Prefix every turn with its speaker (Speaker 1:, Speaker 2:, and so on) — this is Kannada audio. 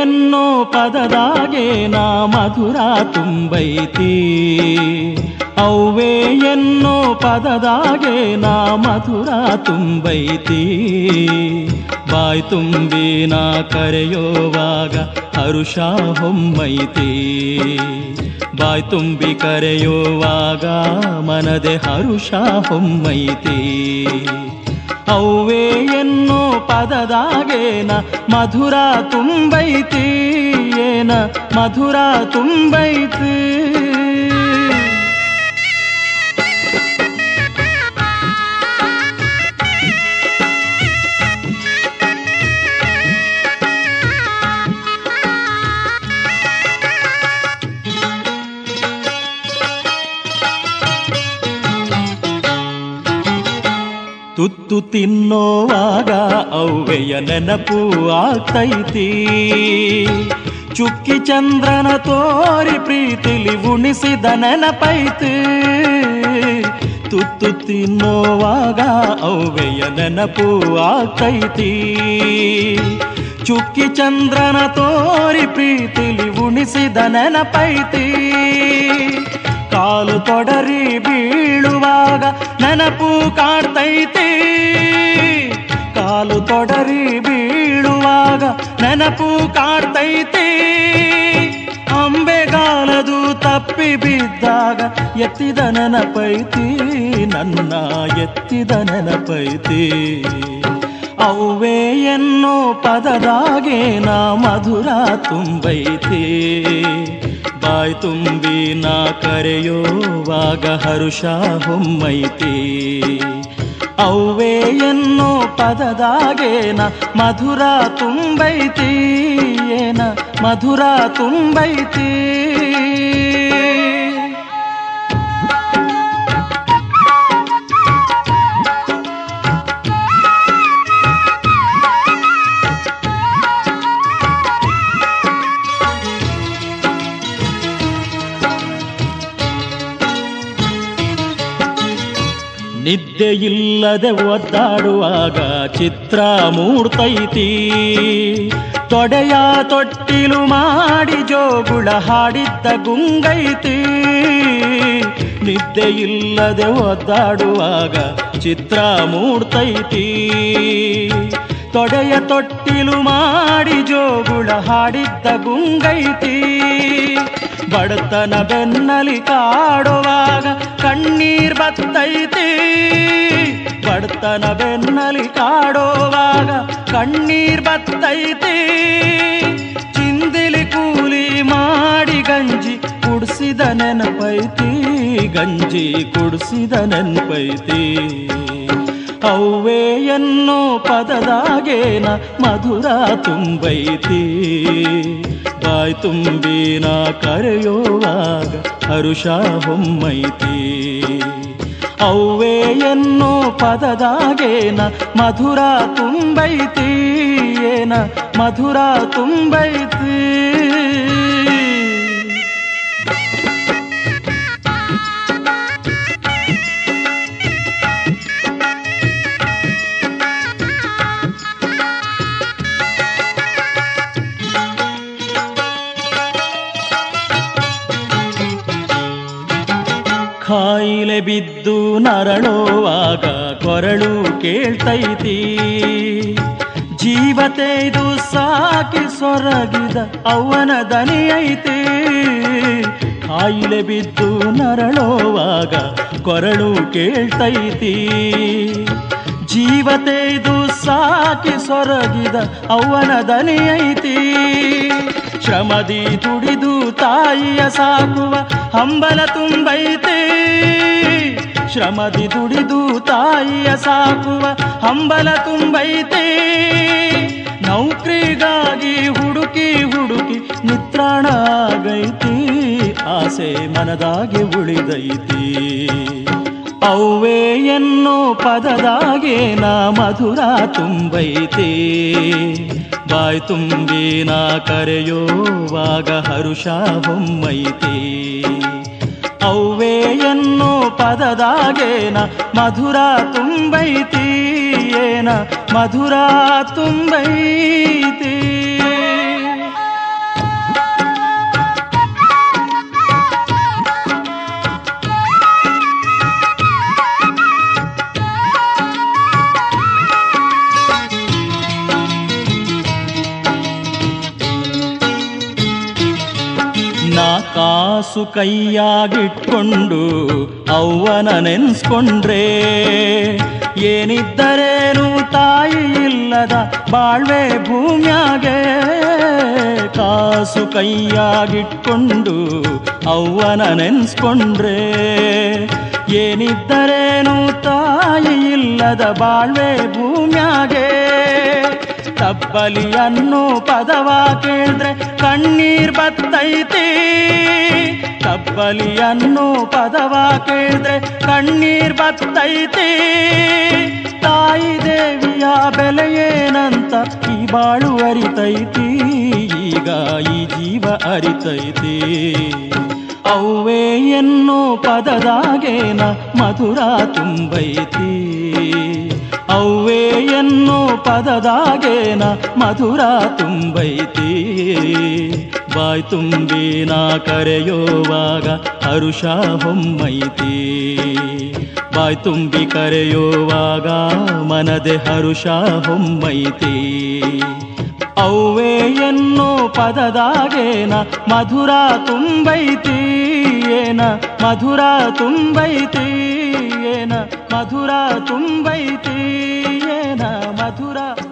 Speaker 1: ಎನ್ನೋ ಪದದಾಗೆ ನಾ ಮಧುರ ತುಂಬೈತಿ ಅವ್ವೇ ಎನ್ನೋ ಪದದಾಗೆ ನಾ ಮಧುರ ತುಂಬೈತಿ ಬಾಯ್ ತುಂಬಿ ನಾ ಕರೆಯೋವಾಗ ಹರುಷ ಹೊಮ್ಮೈತಿ ಬಾಯ್ ತುಂಬಿ ಕರೆಯುವಾಗ ಮನದೆ ಹರುಷ ಹೊಮ್ಮೈತಿ ಅವ್ವೇ ಎನ್ನೋ ಪದದಾಗೇನ ಮಧುರ ತುಂಬೈತಿ ಏನ ಮಧುರ ತುಂಬೈತಿ ತುತ್ತು ತಿನ್ನೋವಾಗ ಅವ್ವೆಯ ನೆನಪು ಆಗ್ತೈತಿ ಚುಕ್ಕಿ ಚಂದ್ರನ ತೋರಿ ಪ್ರೀತಿಲಿ ಉಣಿಸಿದ ನೆನಪೈತಿ ತುತ್ತು ತಿನ್ನೋವಾಗ ಅವ್ವೆಯ ನೆನಪು ಆಗ್ತೈತಿ ಚುಕ್ಕಿ ಚಂದ್ರನ ತೋರಿ ಪ್ರೀತಿಲಿ ಉಣಿಸಿದ ನೆನಪೈತಿ ಕಾಲು ತೊಡರಿ ಬೀಳುವಾಗ ನೆನಪು ಕಾಡ್ತೈತಿ ಕಾಲು ತೊಡರಿ ಬೀಳುವಾಗ ನೆನಪು ಕಾಡ್ತೈತಿ ಅಂಬೆಗಾಲದು ತಪ್ಪಿ ಬಿದ್ದಾಗ ಎತ್ತಿದ ನೆನಪೈತಿ ನನ್ನ ಎತ್ತಿದ ನೆನಪೈತಿ ಅವ್ವೇ ಎನ್ನೋ ಪದದಾಗೆ ನಾ ಮಧುರ ತುಂಬೈತಿ ಬಾಯ್ ತುಂಬಿ ನಾ ಕರೆಯೋವಾಗ ಹರುಷ ಹೊಮ್ಮೈತಿ ಅವ್ವೇ ಎನ್ನೋ ಪದದಾಗೇನ ಮಧುರ ತುಂಬೈತಿ ಏನ ಮಧುರ ತುಂಬೈತಿ ನಿದ್ದೆಯಿಲ್ಲದೆ ಒದ್ದಾಡುವಾಗ ಚಿತ್ರ ಮೂಡ್ತೈತಿ ತೊಡೆಯ ತೊಟ್ಟಿಲು ಮಾಡಿ ಜೋಗುಳ ಹಾಡಿದ್ದ ಗುಂಗೈತಿ ನಿದ್ದೆಯಿಲ್ಲದೆ ಒದ್ದಾಡುವಾಗ ಚಿತ್ರ ಮೂಡ್ತೈತಿ ತೊಡೆಯ ತೊಟ್ಟಿಲು ಮಾಡಿ ಜೋಗುಳ ಹಾಡಿದ್ದ ಗುಂಗೈತಿ ಬಡತನ ಬೆನ್ನಲಿ ಕಾಡುವಾಗ ಕಣ್ಣೀರ್ ಬತ್ತೈತಿ ಬಡತನ ಬೆನ್ನಲಿ ಕಾಡುವಾಗ ಕಣ್ಣೀರ್ ಬತ್ತೈತಿ ಚಿಂದಿಲಿ ಕೂಲಿ ಮಾಡಿ ಗಂಜಿ ಕುಡಿಸಿದ ನೆನಪೈತಿ ಗಂಜಿ ಕುಡಿಸಿದ ನೆನಪೈತಿ ಅವ್ವೇ ಎನ್ನೋ ಪದದಾಗೇನ ಮಧುರ ತುಂಬೈತಿ ಬಾಯ್ ತುಂಬಿ ನಾ ಕರೆಯೋವಾಗ ಹರುಷ ಹೊಮ್ಮೈತಿ ಅವ್ವೇ ಎನ್ನೋ ಪದದಾಗೇನ ಮಧುರ ತುಂಬೈತಿ ಏನ ಮಧುರ ತುಂಬೈತಿ ಕಾಯಿಲೆ ಬಿದ್ದು ನರಳುವಾಗ ಕೊರಳು ಕೇಳ್ತೈತಿ ಜೀವತೆಯ್ದು ಸಾಕಿ ಸೊರಗಿದ ಅವನ ದನಿಯೈತಿ ಕಾಯಿಲೆ ಬಿದ್ದು ನರಳುವಾಗ ಕೊರಳು ಕೇಳ್ತೈತಿ ಜೀವತೆಯ್ದು ಸಾಕಿ ಸೊರಗಿದ ಅವನ ದನಿಯೈತಿ ಶ್ರಮದಿ ದುಡಿದು ತಾಯಿಯ ಸಾಕುವ ಹಂಬಲ ತುಂಬೈತಿ ಶ್ರಮದಿ ದುಡಿದು ತಾಯಿಯ ಸಾಕುವ ಹಂಬಲ ತುಂಬೈತಿ ನೌಕರಿಗಾಗಿ ಹುಡುಕಿ ಹುಡುಕಿ ನಿತ್ರಾಣ ಆಗೈತಿ ಆಸೆ ಮನದಾಗೆ ಉಳಿದೈತಿ ಅವ್ವೇ ಎನ್ನೋ ಪದದಾಗೆ ನಾ ಮಧುರ ತುಂಬೈತಿ ಬಾಯ್ ತುಂಬಿ ನಾ ಕರೆಯೋವಾಗ ಹರುಷ ಹೊಮ್ಮೈತಿ ಅವ್ವೇ ಎನ್ನೋ ಪದದಾಗೇನ ಮಧುರ ತುಂಬೈತಿ ಏನ ಮಧುರ ತುಂಬೈತಿ ಕಾಸು ಕೈಯಾಗಿಟ್ಕೊಂಡು ಅವ್ವನ ನೆನ್ಸ್ಕೊಂಡ್ರೆ ಏನಿದ್ದರೇನು ತಾಯಿ ಇಲ್ಲದ ಬಾಳ್ವೆ ಭೂಮ್ಯಾಗೆ ಕಾಸು ಕೈಯಾಗಿಟ್ಕೊಂಡು ಅವ್ವನ ನೆನ್ಸ್ಕೊಂಡ್ರೆ ಏನಿದ್ದರೇನು ತಾಯಿ ಇಲ್ಲದ ಬಾಳ್ವೆ ಭೂಮ್ಯಾಗೆ ತಬ್ಬಲಿ ಅನ್ನೋ ಪದವ ಕೇಳಿದ್ರೆ ಕಣ್ಣೀರ್ ಬತ್ತೈತಿ ತಬ್ಬಲಿ ಅನ್ನೋ ಪದವ ಕೇಳಿದ್ರೆ ಕಣ್ಣೀರ್ ಬತ್ತೈತಿ ತಾಯಿ ದೇವಿಯ ಬೆಲೆ ಏನಂತ ಈ ಬಾಳು ಅರಿತೈತಿ ಈಗ ಈ ಜೀವ ಅರಿತೈತಿ ಅವ್ವೇ ಎನ್ನೋ ಪದದಾಗೇನ ಮಧುರ ತುಂಬೈತಿ ಅವ್ವೇ ಎನ್ನೋ ಪದದಾಗೇನ ಮಧುರ ತುಂಬೈತಿ ಬಾಯ್ ತುಂಬಿ ನಾ ಕರೆಯೋವಾಗ ಹರುಷ ಹೊಮ್ಮೈತಿ ಬಾಯ್ ತುಂಬಿ ಕರೆಯೋವಾಗ ಮನದೆ ಹರುಷ ಹೊಮ್ಮೈತಿ ಅವ್ವೇ ಎನ್ನೋ ಪದದಾಗೇನ ಮಧುರ ತುಂಬೈತಿ ಏನ ಮಧುರ ತುಂಬೈತಿ ಏನ ಮಧುರ ತುಂಬೈತಿ ಏನ ಮಧುರ